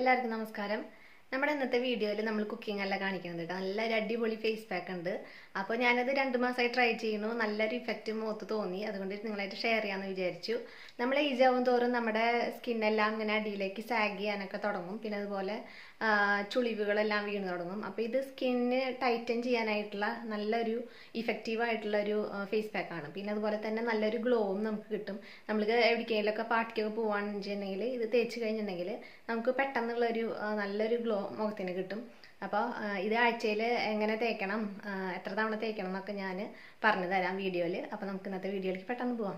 എല്ലാവർക്കും നമസ്കാരം നമ്മുടെ ഇന്നത്തെ വീഡിയോയിൽ നമ്മൾ കുക്കിംഗ് അല്ല കാണിക്കുന്നത് കേട്ടോ നല്ലൊരു അടിപൊളി ഫേസ് പാക്ക് ഉണ്ട് അപ്പോൾ ഞാനത് രണ്ട് മാസമായി ട്രൈ ചെയ്യുന്നു നല്ലൊരു ഇഫക്റ്റ് മുഖത്ത് തോന്നി അതുകൊണ്ട് നിങ്ങളായിട്ട് ഷെയർ ചെയ്യാമെന്ന് വിചാരിച്ചു നമ്മൾ ഏജ് ആവും തോറും നമ്മുടെ സ്കിന്നെല്ലാം ഇങ്ങനെ അടിയിലേക്ക് സാഗ് ചെയ്യാനൊക്കെ തുടങ്ങും പിന്നെ അതുപോലെ ആ, ചുളിവുകളെല്ലാം വീണ് തുടങ്ങും അപ്പോൾ ഇത് സ്കിന്ന് ടൈറ്റൻ ചെയ്യാനായിട്ടുള്ള നല്ലൊരു ഇഫക്റ്റീവ് ആയിട്ടുള്ള ഒരു ഫേസ് പാക്കാണ് പിന്നെ അതുപോലെ തന്നെ നല്ലൊരു ഗ്ലോവും നമുക്ക് കിട്ടും നമ്മൾക്ക് എവിടേക്കെങ്കിലുമൊക്കെ പാർട്ടിക്കൊക്കെ പോവാണെന്ന് വെച്ചിട്ടുണ്ടെങ്കിൽ ഇത് തേച്ച് കഴിഞ്ഞിട്ടുണ്ടെങ്കിൽ നമുക്ക് പെട്ടെന്നുള്ളൊരു ആ, നല്ലൊരു ഗ്ലോ മുഖത്തിന് കിട്ടും അപ്പോൾ ഇത് ആഴ്ചയിൽ എങ്ങനെ തേക്കണം ആ, എത്ര തവണ തേക്കണം എന്നൊക്കെ ഞാൻ പറഞ്ഞു തരാം വീഡിയോയിൽ അപ്പോൾ നമുക്ക് ഇന്നത്തെ വീഡിയോയിലേക്ക് പെട്ടെന്ന് പോവാം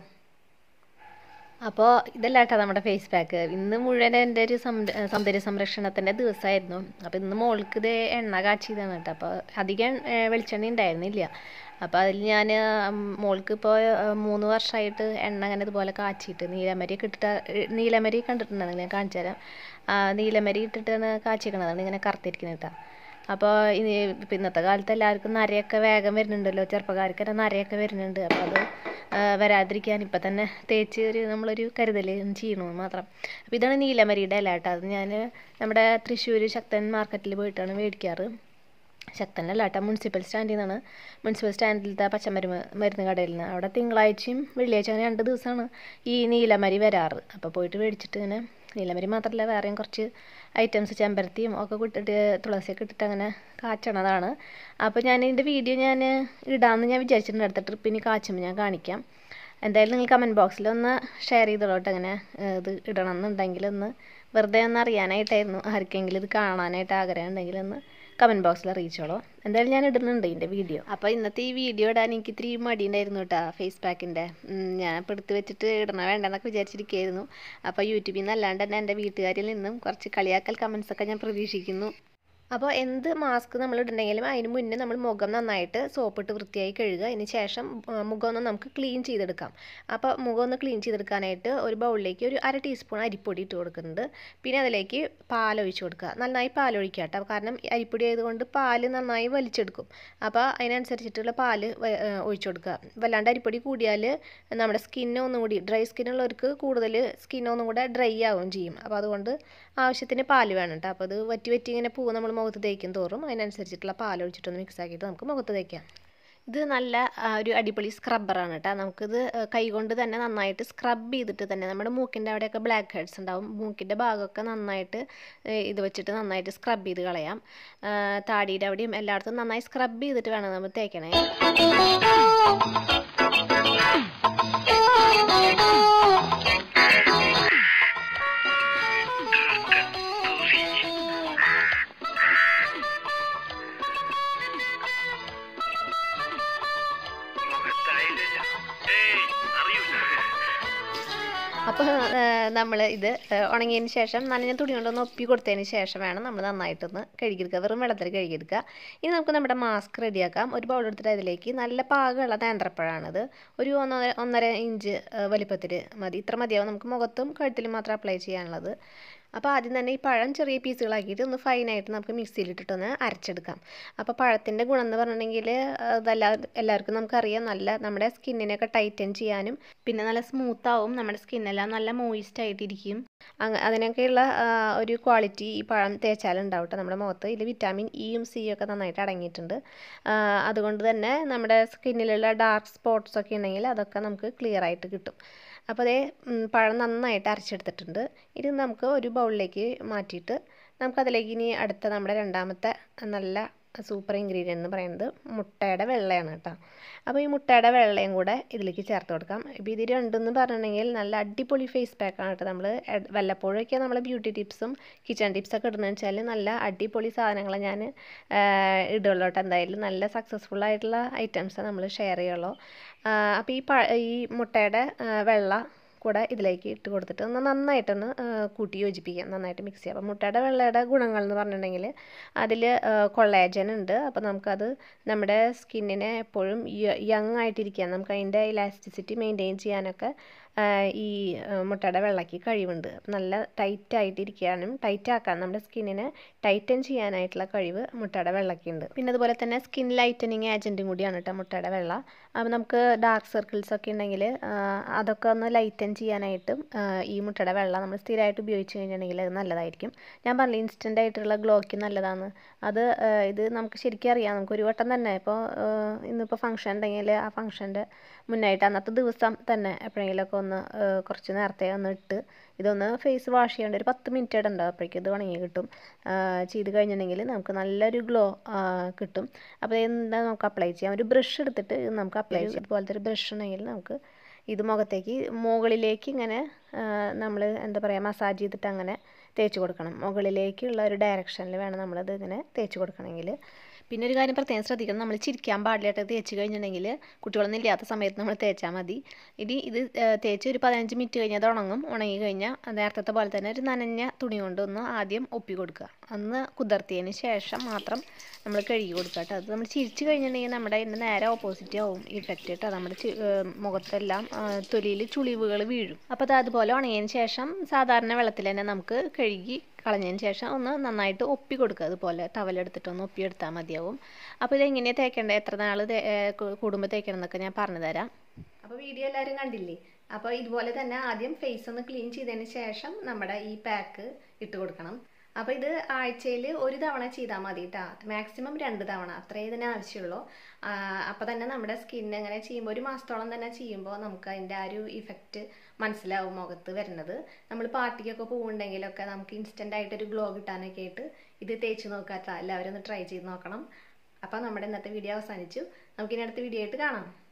അപ്പോൾ ഇതല്ല കേട്ടോ നമ്മുടെ ഫേസ് പാക്ക് ഇന്ന് മുഴുവൻ എൻ്റെ ഒരു സം- സൗന്ദര്യ സംരക്ഷണത്തിൻ്റെ ദിവസമായിരുന്നു അപ്പോൾ ഇന്ന് മോൾക്ക് ഇത് എണ്ണ കാച്ചിയതാണ് കേട്ടോ അപ്പോൾ അധികം ഏ, വെളിച്ചെണ്ണ ഉണ്ടായിരുന്നില്ല അപ്പോൾ അതിൽ ഞാൻ മോൾക്ക് ഇപ്പോൾ മൂന്ന് വർഷമായിട്ട് എണ്ണ അങ്ങനെ ഇതുപോലെ കാച്ചിയിട്ട് നീലമരി ഇട്ടിട്ട് നീലമരി കണ്ടിട്ടുണ്ടെങ്കിൽ ഞാൻ കാണിച്ചു തരാം ആ, നീലമരി ഇട്ടിട്ടാണ് കാച്ചിക്കണതാണ് ഇങ്ങനെ കറുത്തിരിക്കുന്നത് കേട്ടോ അപ്പോൾ ഇനി ഇപ്പം ഇന്നത്തെ കാലത്ത് എല്ലാവർക്കും നരയൊക്കെ വേഗം വരുന്നുണ്ടല്ലോ ചെറുപ്പക്കാർക്കൊക്കെ നരയൊക്കെ വരുന്നുണ്ട് അപ്പോൾ അത് ആ, വരാതിരിക്കാൻ ഇപ്പം തന്നെ തേച്ച് ഒരു നമ്മളൊരു കരുതൽ ചെയ്യണമെന്ന് മാത്രം അപ്പോൾ ഇതാണ് നീലമരിയുടെ ഇല കേട്ടോ അത് ഞാൻ നമ്മുടെ തൃശ്ശൂർ ശക്തൻ മാർക്കറ്റിൽ പോയിട്ടാണ് മേടിക്കാറ് ശക്തനല്ല കേട്ടോ മുനിസിപ്പൽ സ്റ്റാൻഡിൽ നിന്നാണ് മുനിസിപ്പൽ സ്റ്റാൻഡിലത്തെ പച്ചമരുന്ന് മരുന്ന് കടയിൽ നിന്ന് അവിടെ തിങ്കളാഴ്ചയും വെള്ളിയാഴ്ച അങ്ങനെ രണ്ട് ദിവസമാണ് ഈ നീലമരി വരാറ് അപ്പോൾ പോയിട്ട് മേടിച്ചിട്ട് ഇങ്ങനെ നീലമരി മാത്രമല്ല വേറെയും കുറച്ച് ഐറ്റംസ് ചെമ്പരത്തിയും ഒക്കെ ഇട്ടിട്ട് തുളസിയൊക്കെ ഇട്ടിട്ട് അങ്ങനെ കാച്ചണതാണ് അപ്പോൾ ഞാൻ ഇതിൻ്റെ വീഡിയോ ഞാൻ ഇടാമെന്ന് ഞാൻ വിചാരിച്ചിട്ടുണ്ട് അടുത്ത ട്രിപ്പിന് കാച്ചുമ്പോൾ ഞാൻ കാണിക്കാം എന്തായാലും നിങ്ങൾ കമൻറ്റ് ബോക്സിൽ ഒന്ന് ഷെയർ ചെയ്തോളട്ടെ അങ്ങനെ ഏഹ്, ഇത് ഇടണം എന്നുണ്ടെങ്കിൽ ഒന്ന് വെറുതെ ഒന്ന് അറിയാനായിട്ടായിരുന്നു ആർക്കെങ്കിലും ഇത് കാണാനായിട്ട് ആഗ്രഹം ഉണ്ടെങ്കിൽ ഒന്ന് കമൻറ്റ് ബോക്സിൽ അറിയിച്ചോളൂ എന്തായാലും ഞാൻ ഇടുന്നുണ്ട് ഇതിൻ്റെ വീഡിയോ അപ്പോൾ ഇന്നത്തെ ഈ വീഡിയോ ഇടാൻ എനിക്ക് ഇത്തിരി മടി ഉണ്ടായിരുന്നു കേട്ടോ ഫേസ് പാക്കിൻ്റെ ഞാൻ ഇപ്പോൾ എടുത്ത് വെച്ചിട്ട് ഇടണ വേണ്ടെന്നൊക്കെ വിചാരിച്ചിരിക്കുകയായിരുന്നു അപ്പോൾ യൂട്യൂബിൽ നിന്ന് അല്ലാണ്ട് തന്നെ എൻ്റെ വീട്ടുകാരിൽ നിന്നും കുറച്ച് കളിയാക്കൽ കമൻസ് ഒക്കെ ഞാൻ പ്രതീക്ഷിക്കുന്നു അപ്പോൾ എന്ത് മാസ്ക് നമ്മൾ ഇടണമെങ്കിലും അതിന് മുന്നേ നമ്മൾ മുഖം നന്നായിട്ട് സോപ്പിട്ട് വൃത്തിയായി കഴുകുക അതിന് ശേഷം ആ, മുഖം ഒന്ന് നമുക്ക് ക്ലീൻ ചെയ്തെടുക്കാം അപ്പോൾ മുഖം ഒന്ന് ക്ലീൻ ചെയ്തെടുക്കാനായിട്ട് ഒരു ബൗളിലേക്ക് ഒരു അര ടീസ്പൂൺ അരിപ്പൊടി ഇട്ട് കൊടുക്കുന്നുണ്ട് പിന്നെ അതിലേക്ക് പാൽ ഒഴിച്ച് കൊടുക്കുക നന്നായി പാൽ ഒഴിക്കുക കേട്ടോ കാരണം ഈ അരിപ്പൊടി ആയതുകൊണ്ട് പാല് നന്നായി വലിച്ചെടുക്കും അപ്പോൾ അതിനനുസരിച്ചിട്ടുള്ള പാല് വ- ഏ, ഒഴിച്ച് കൊടുക്കുക വല്ലാണ്ട് അരിപ്പൊടി കൂടിയാൽ നമ്മുടെ സ്കിന്ന് ഒന്നും കൂടി ഡ്രൈ സ്കിന്നുള്ളവർക്ക് കൂടുതൽ സ്കിൻ ഒന്നും കൂടെ ഡ്രൈ ആവുകയും ചെയ്യും അപ്പോൾ അതുകൊണ്ട് ആവശ്യത്തിന് പാല് വേണം കേട്ടോ അപ്പോൾ അത് വറ്റി വറ്റി ഇങ്ങനെ പൂ നമ്മൾ മുഖത്ത് തേക്കും തോറും അതിനനുസരിച്ചിട്ടുള്ള പാൽ ഒഴിച്ചിട്ടൊന്ന് മിക്സ് ആക്കിയിട്ട് നമുക്ക് മുഖത്ത് തേക്കാം ഇത് നല്ല ആ, ഒരു അടിപൊളി സ്ക്രബ്ബറാണ് കേട്ടോ നമുക്കിത് ആ, കൈകൊണ്ട് തന്നെ നന്നായിട്ട് സ്ക്രബ് ചെയ്തിട്ട് തന്നെ നമ്മുടെ മൂക്കിൻ്റെ അവിടെയൊക്കെ ബ്ലാക്ക് ഹെഡ്സ് ഉണ്ടാവും മൂക്കിൻ്റെ ഭാഗമൊക്കെ നന്നായിട്ട് ഏ, ഇത് വെച്ചിട്ട് നന്നായിട്ട് സ്ക്രബ് ചെയ്ത് കളയാം ആ, താടിയുടെ അവിടെയും എല്ലായിടത്തും നന്നായി സ്ക്രബ് ചെയ്തിട്ട് വേണം നമ്മൾ തേക്കണേ അപ്പോൾ നമ്മൾ ഇത് ഏ, ഉണങ്ങിയതിന് ശേഷം നനഞ്ഞ തുണി കൊണ്ടൊന്ന് ഒപ്പി കൊടുത്തതിന് ശേഷം വേണം നമ്മൾ നന്നായിട്ടൊന്ന് കഴുകിയെടുക്കുക വെറും വെള്ളത്തിൽ കഴുകിയെടുക്കുക ഇനി നമുക്ക് നമ്മുടെ മാസ്ക് റെഡിയാക്കാം ഒരു ബൗൾ എടുത്തിട്ട് അതിലേക്ക് നല്ല പാകമുള്ള നേന്ത്രപ്പഴമാണിത് ഒരു ഒന്നര ഒന്നര ഇഞ്ച് വലിപ്പത്തിൽ മതി ഇത്ര മതിയാവും നമുക്ക് മുഖത്തും കഴുത്തിലും മാത്രം അപ്ലൈ ചെയ്യാനുള്ളത് അപ്പോൾ ആദ്യം തന്നെ ഈ പഴം ചെറിയ പീസുകളാക്കിയിട്ട് ഒന്ന് ഫൈനായിട്ട് നമുക്ക് മിക്സിയിലിട്ടിട്ടൊന്ന് അരച്ചെടുക്കാം അപ്പോൾ പഴത്തിൻ്റെ ഗുണം എന്ന് പറഞ്ഞിട്ടുണ്ടെങ്കിൽ അതെല്ലാ എല്ലാവർക്കും നമുക്കറിയാം നല്ല നമ്മുടെ സ്കിന്നിനൊക്കെ ടൈറ്റൻ ചെയ്യാനും പിന്നെ നല്ല സ്മൂത്ത് ആവും നമ്മുടെ സ്കിന്നെല്ലാം നല്ല മോയിസ്റ്റ് ആയിട്ടിരിക്കും അങ്ങ അതിനൊക്കെയുള്ള ആ, ഒരു ക്വാളിറ്റി ഈ പഴം തേച്ചാലുണ്ടാവും കേട്ടോ നമ്മുടെ മുഖത്ത് ഇതിൽ വിറ്റാമിൻ ഇയും സിയും ഒക്കെ നന്നായിട്ട് അടങ്ങിയിട്ടുണ്ട് ആ, അതുകൊണ്ട് തന്നെ നമ്മുടെ സ്കിന്നിലുള്ള ഡാർക്ക് സ്പോട്ട്സ് ഒക്കെ ഉണ്ടെങ്കിൽ അതൊക്കെ നമുക്ക് ക്ലിയർ ആയിട്ട് കിട്ടും അപ്പോൾ അതേ പഴം നന്നായിട്ട് അരച്ചെടുത്തിട്ടുണ്ട് ഇത് നമുക്ക് ഒരു ബൗളിലേക്ക് മാറ്റിയിട്ട് നമുക്കതിലേക്ക് ഇനി അടുത്ത നമ്മുടെ രണ്ടാമത്തെ നല്ല സൂപ്പർ ഇൻഗ്രീഡിയൻ്റ് എന്ന് പറയുന്നത് മുട്ടയുടെ വെള്ളയാണ് കേട്ടോ അപ്പോൾ ഈ മുട്ടയുടെ വെള്ളയും കൂടെ ഇതിലേക്ക് ചേർത്ത് കൊടുക്കാം ഇപ്പോൾ ഇത് രണ്ടെന്ന് പറഞ്ഞിട്ടുണ്ടെങ്കിൽ നല്ല അടിപൊളി ഫേസ് പാക്കാണ് കേട്ടോ നമ്മൾ വല്ലപ്പോഴൊക്കെ നമ്മൾ ബ്യൂട്ടി ടിപ്സും കിച്ചൺ ടിപ്സൊക്കെ ഇടുന്നതെന്ന് വെച്ചാൽ നല്ല അടിപൊളി സാധനങ്ങൾ ഞാൻ ഇടുള്ളൂ കേട്ടോ എന്തായാലും നല്ല സക്സസ്ഫുൾ ആയിട്ടുള്ള ഐറ്റംസ് നമ്മൾ ഷെയർ ചെയ്യുള്ളൂ അപ്പോൾ ഈ പ ഈ മുട്ടയുടെ ആ, വെള്ള കൂടെ ഇതിലേക്ക് ഇട്ട് കൊടുത്തിട്ട് ഒന്ന് നന്നായിട്ടൊന്ന് ആ, കൂട്ടി യോജിപ്പിക്കാം നന്നായിട്ട് മിക്സ് ചെയ്യാം അപ്പോൾ മുട്ടയുടെ വെള്ളയുടെ ഗുണങ്ങൾ എന്ന് പറഞ്ഞിട്ടുണ്ടെങ്കിൽ അതിൽ കൊളേജൻ ഉണ്ട് അപ്പോൾ നമുക്കത് നമ്മുടെ സ്കിന്നിനെ എപ്പോഴും യങ് ആയിട്ടിരിക്കാൻ നമുക്ക് അതിൻ്റെ ഇലാസ്റ്റിസിറ്റി മെയിൻറ്റെയിൻ ചെയ്യാനൊക്കെ ഈ മുട്ടയുടെ വെള്ളയ്ക്ക് കഴിവുണ്ട് നല്ല ടൈറ്റ് ആയിട്ടിരിക്കാനും ടൈറ്റ് ആക്കാൻ നമ്മുടെ സ്കിന്നിനെ ടൈറ്റൻ ചെയ്യാനായിട്ടുള്ള കഴിവ് മുട്ടയുടെ വെള്ളയ്ക്കുണ്ട് പിന്നെ അതുപോലെ തന്നെ സ്കിൻ ലൈറ്റനിങ് ഏജൻറ്റും കൂടിയാണ് കേട്ടോ മുട്ടയുടെ വെള്ള അപ്പോൾ നമുക്ക് ഡാർക്ക് സർക്കിൾസ് ഒക്കെ ഉണ്ടെങ്കിൽ അതൊക്കെ ഒന്ന് ലൈറ്റൻ ചെയ്യാനായിട്ടും ഈ മുട്ടയുടെ വെള്ളം നമ്മൾ സ്ഥിരമായിട്ട് ഉപയോഗിച്ച് കഴിഞ്ഞിട്ടുണ്ടെങ്കിൽ അത് നല്ലതായിരിക്കും ഞാൻ പറഞ്ഞില്ല ഇൻസ്റ്റൻ്റ് ആയിട്ടുള്ള ഗ്ലോയ്ക്ക് നല്ലതാണ് അത് ഇത് നമുക്ക് ശരിക്കും അറിയാം നമുക്ക് ഒരു വട്ടം തന്നെ ഇപ്പോൾ ഇന്നിപ്പോൾ ഫംഗ്ഷൻ ഉണ്ടെങ്കിൽ ആ ഫംഗ്ഷൻ്റെ മുന്നായിട്ട് അന്നത്തെ ദിവസം തന്നെ എപ്പോഴെങ്കിലുമൊക്കെ ഒന്ന് കുറച്ച് നേരത്തെ ഒന്ന് ഇട്ട് ഇതൊന്ന് ഫേസ് വാഷ് ചെയ്യേണ്ട ഒരു പത്ത് മിനിറ്റ് ഇടണ്ട അപ്പോഴേക്കും ഇത് ഉണങ്ങി കിട്ടും ചെയ്ത് കഴിഞ്ഞിട്ടുണ്ടെങ്കിൽ നമുക്ക് നല്ലൊരു ഗ്ലോ കിട്ടും അപ്പോൾ എന്താ നമുക്ക് അപ്ലൈ ചെയ്യാം ഒരു ബ്രഷ് എടുത്തിട്ട് നമുക്ക് അപ്ലൈ ചെയ്യാം ഇതുപോലത്തെ ഒരു ബ്രഷ് ഉണ്ടെങ്കിൽ നമുക്ക് ഇത് മുഖത്തേക്ക് മുകളിലേക്ക് ഇങ്ങനെ നമ്മൾ എന്താ പറയുക മസാജ് ചെയ്തിട്ട് അങ്ങനെ തേച്ച് കൊടുക്കണം മുകളിലേക്കുള്ള ഒരു ഡയറക്ഷനിൽ വേണം നമ്മളത് ഇങ്ങനെ തേച്ച് കൊടുക്കണമെങ്കിൽ പിന്നെ ഒരു കാര്യം പ്രത്യേകം ശ്രദ്ധിക്കണം നമ്മൾ ചിരിക്കാൻ പാടില്ലായിട്ട് തേച്ച് കഴിഞ്ഞിട്ടുണ്ടെങ്കിൽ കുട്ടികളൊന്നും ഇല്ലാത്ത സമയത്ത് നമ്മൾ തേച്ചാൽ മതി ഇനി ഇത് തേച്ച് ഒരു പതിനഞ്ച് മിനിറ്റ് കഴിഞ്ഞാൽ അത് ഉണങ്ങും ഉണങ്ങി കഴിഞ്ഞാൽ നേരത്തെ പോലെ തന്നെ ഒരു നനഞ്ഞ തുണി കൊണ്ട് ഒന്ന് ആദ്യം ഒപ്പി കൊടുക്കുക അന്ന് കുതിർത്തിയതിന് ശേഷം മാത്രം നമ്മൾ കഴുകി കൊടുക്കുക കേട്ടോ അത് നമ്മൾ ചിരിച്ച് കഴിഞ്ഞിട്ടുണ്ടെങ്കിൽ നമ്മുടെ ഇതിൻ്റെ നേരെ ഓപ്പോസിറ്റ് ആവും ഇഫക്റ്റ് കേട്ടോ നമ്മുടെ മുഖത്തെല്ലാം തൊലിയിൽ ചുളിവുകൾ വീഴും അപ്പോൾ അത് അതുപോലെ ഉണങ്ങിയതിന് ശേഷം സാധാരണ വെള്ളത്തിൽ തന്നെ നമുക്ക് കഴുകി കളഞ്ഞതിന് ശേഷം ഒന്ന് നന്നായിട്ട് ഒപ്പി കൊടുക്കുക അതുപോലെ ടവലെടുത്തിട്ട് ഒന്ന് ഒപ്പിയെടുത്താൽ മതിയാവും അപ്പോൾ ഇതെങ്ങനെയാണ് തേക്കേണ്ടത് എത്ര നാൾ കൂടുമ്പോൾ തേക്കണം എന്നൊക്കെ ഞാൻ പറഞ്ഞു തരാം അപ്പോൾ വീഡിയോ എല്ലാവരും കണ്ടില്ലേ അപ്പോൾ ഇതുപോലെ തന്നെ ആദ്യം ഫേസ് ഒന്ന് ക്ലീൻ ചെയ്തതിന് ശേഷം നമ്മുടെ ഈ പാക്ക് ഇട്ട് കൊടുക്കണം അപ്പോൾ ഇത് ആഴ്ചയിൽ ഒരു തവണ ചെയ്താൽ മതി കേട്ടോ മാക്സിമം രണ്ട് തവണ അത്രേ ഇതിന് ആവശ്യമുള്ളൂ അപ്പോൾ തന്നെ നമ്മുടെ സ്കിൻ അങ്ങനെ ചെയ്യുമ്പോൾ ഒരു മാസത്തോളം തന്നെ ചെയ്യുമ്പോൾ നമുക്ക് അതിൻ്റെ ആ ഒരു ഇഫക്റ്റ് മനസ്സിലാവും മുഖത്ത് വരുന്നത് നമ്മൾ പാർട്ടിക്കൊക്കെ പോകുന്നുണ്ടെങ്കിലൊക്കെ നമുക്ക് ഇൻസ്റ്റൻ്റ് ആയിട്ടൊരു ഗ്ലോ കിട്ടാനൊക്കെ ആയിട്ട് ഇത് തേച്ച് നോക്കാത്ത എല്ലാവരും ഒന്ന് ട്രൈ ചെയ്ത് നോക്കണം അപ്പോൾ നമ്മുടെ ഇന്നത്തെ വീഡിയോ അവസാനിച്ചു നമുക്കിനി അടുത്ത വീഡിയോ ആയിട്ട് കാണാം